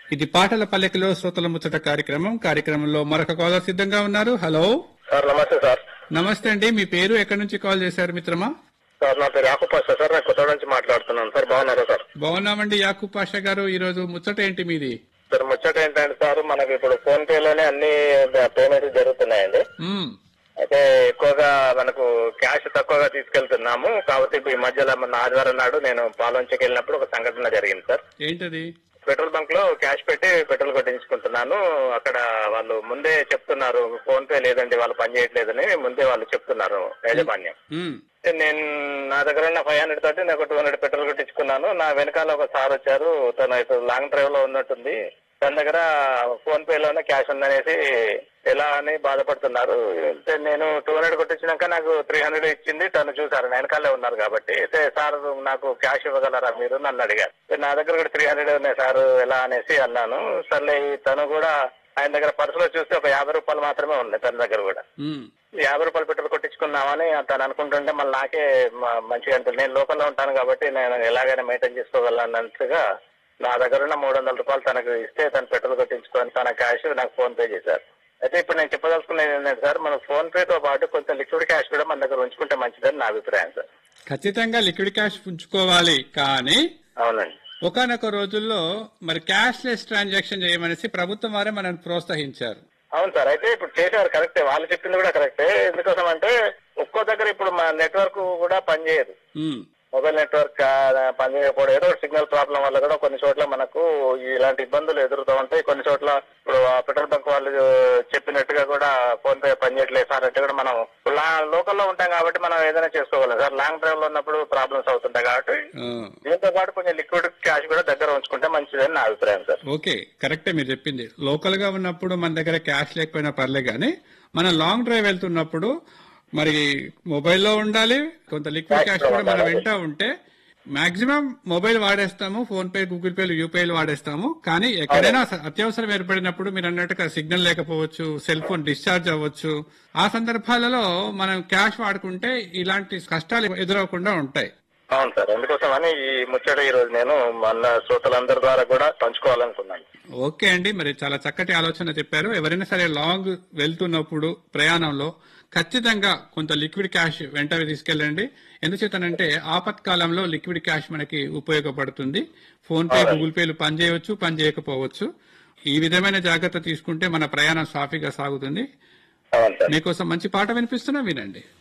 ఇది పాటల పల్లెకలో శ్రోతల ముచ్చట కార్యక్రమం కార్యక్రమంలో మరొక కాలర్ సిద్ధంగా ఉన్నారు హలో సార్ నమస్తే సార్ నమస్తే అండి మీ పేరు ఎక్కడి నుంచి కాల్ చేశారు మిత్రమా సార్ నా పేరు యాకూబ్ పాషా సార్ నేను కొత్త నుంచి మాట్లాడుతున్నాను సార్ బాగున్నారా సార్ బాగున్నామండి యాకూబ్ పాషా గారు ఈ రోజు ముచ్చట ఏంటి మీది సార్ ముచ్చట ఏంటంటే సార్ మనకి ఇప్పుడు ఫోన్ పే లోనే అన్ని పేమెంట్స్ జరుగుతున్నాయండి మ్మ్. అయితే ఎక్కువగా మనకు క్యాష్ తక్కువగా తీసుకెళ్తున్నాము కాబట్టి ఇప్పుడు ఈ మధ్యలో మన ఆదివారం నాడు నేను పాలంచకి వెళ్ళినప్పుడు ఒక సంఘటన జరిగింది సార్ ఏంటది పెట్రోల్ బంక్ లో క్యాష్ పెట్టి పెట్రోల్ కొట్టించుకుంటున్నాను అక్కడ వాళ్ళు ముందే చెప్తున్నారు ఫోన్ పే లేదండి వాళ్ళు పని చేయట్లేదని ముందే వాళ్ళు చెప్తున్నారు యాజమాన్యం మ్మ్. అయితే నేను నా దగ్గర ఉన్న ఫైవ్ హండ్రెడ్ తోటి నేను ఒక టూ హండ్రెడ్ పెట్రోల్ కొట్టించుకున్నాను నా వెనకాల ఒక సార్ వచ్చారు తను ఇటు లాంగ్ డ్రైవ్ లో ఉన్నట్టుంది తన దగ్గర ఫోన్ పే లోనే క్యాష్ ఉందనేసి ఎలా అని బాధపడుతున్నారు అయితే నేను టూ హండ్రెడ్ కొట్టించినాక నాకు త్రీ హండ్రెడ్ ఇచ్చింది తను చూసారు నా వెనకాలే ఉన్నారు కాబట్టి అయితే సార్ నాకు క్యాష్ ఇవ్వగలరా మీరు నన్ను అడిగారు అయితే నా దగ్గర కూడా త్రీ హండ్రెడ్ ఉన్నాయి సార్ ఎలా అనేసి అన్నాను సర్లే తను కూడా ఆయన దగ్గర పర్సులో చూస్తే ఒక యాభై రూపాయలు మాత్రమే ఉన్నాయి తన దగ్గర కూడా మ్మ్. యాభై రూపాయలు పెట్రోల్ కొట్టించుకుందామని తను అనుకుంటుంటే మళ్ళీ నాకే మ- మంచిగా అనిపిస్తుంది నేను లోకల్లో ఉంటాను కాబట్టి నేను ఎలాగైనా మెయింటైన్ చేసుకోగలను అన్నట్టుగా నా దగ్గర ఉన్న మూడు వందల రూపాయలు తనకు ఇస్తే తను పెట్రోల్ కొట్టించుకొని తన క్యాష్ నాకు ఫోన్ పే చేశారు అయితే ఇప్పుడు నేను చెప్పదలుచుకున్నది ఏంటంటే సార్ మన ఫోన్ పే తో పాటు కొంచెం లిక్విడ్ క్యాష్ కూడా మన దగ్గర ఉంచుకుంటే మంచిదని నా అభిప్రాయం సార్ ఖచ్చితంగా లిక్విడ్ క్యాష్ ఉంచుకోవాలి కానీ అవునండి ఒకనొక రోజుల్లో మరి క్యాష్ లెస్ ట్రాన్సాక్షన్ చేయమనేసి ప్రభుత్వం వారే మనల్ని ప్రోత్సహించారు అవును సార్ అయితే ఇప్పుడు చేసేవారు కరెక్టే వాళ్ళు చెప్పింది కూడా కరెక్టే ఎందుకోసం అంటే ఒక్కో దగ్గర ఇప్పుడు మా నెట్వర్క్ కూడా పనిచేయదు మ్మ్. మొబైల్ నెట్వర్క్ ఆ, పనిచేయకపోవడం ఏదో సిగ్నల్ ప్రాబ్లం వల్ల కూడా కొన్ని చోట్ల మనకు ఇలాంటి ఇబ్బందులు ఎదురుతూ ఉంటాయి కొన్ని చోట్ల ఇప్పుడు ఆ పెట్రోల్ బంక్ వాళ్ళు చెప్పినట్టుగా కూడా ఫోన్ పే పనిచేయట్లేదు సార్ అంటే కూడా మనం లా- లోకల్లో ఉంటాం కాబట్టి మనం ఏదైనా చేసుకోగలం సార్ లాంగ్ డ్రైవ్ లో ఉన్నప్పుడు ప్రాబ్లమ్స్ అవుతుంటాయి కాబట్టి ఆ. దీంతో పాటు కొంచెం లిక్విడ్ క్యాష్ కూడా దగ్గర ఉంచుకుంటే మంచిదని నా అభిప్రాయం సార్ ఓకే కరెక్టే మీరు చెప్పింది లోకల్ గా ఉన్నప్పుడు మన దగ్గర క్యాష్ లేకపోయినా పర్లే కానీ మనం లాంగ్ డ్రైవ్ వెళ్తున్నప్పుడు మరి మొబైల్లో ఉండాలి కొంత లిక్విడ్ క్యాష్ కూడా మనం వెంట ఉంటే మాక్సిమం మొబైల్ వాడేస్తాము ఫోన్ పే గూగుల్ పేలు యూపీఐలు వాడేస్తాము కానీ ఎక్కడైనా స- అత్యవసరం ఏర్పడినప్పుడు మీరు అన్నట్టుగా సిగ్నల్ లేకపోవచ్చు సెల్ ఫోన్ డిశ్చార్జ్ అవ్వచ్చు ఆ సందర్భాలలో మనం క్యాష్ వాడుకుంటే ఇలాంటి కష్టాలు ఎదురవకుండా ఉంటాయి అవును సార్ అందుకోసం అని ఈ ముచ్చట ఈ రోజు నేను మన శ్రోతలందరి ద్వారా కూడా పంచుకోవాలనుకున్నాను ఓకే అండి మరి చాలా చక్కటి ఆలోచన చెప్పారు ఎవరైనా సరే లాంగ్ వెళ్తున్నప్పుడు ప్రయాణంలో ఖచ్చితంగా కొంత లిక్విడ్ క్యాష్ వెంట తీసుకెళ్ళండి ఎందుచేతనంటే ఆపత్కాలంలో లిక్విడ్ క్యాష్ మనకి ఉపయోగపడుతుంది ఫోన్ పే గూగుల్ పేలు పనిచేయవచ్చు పనిచేయకపోవచ్చు ఈ విధమైన జాగ్రత్త తీసుకుంటే మన ప్రయాణం సాఫీగా సాగుతుంది అవును సార్ మీకోసం మంచి పాట వినిపిస్తున్నా వినండి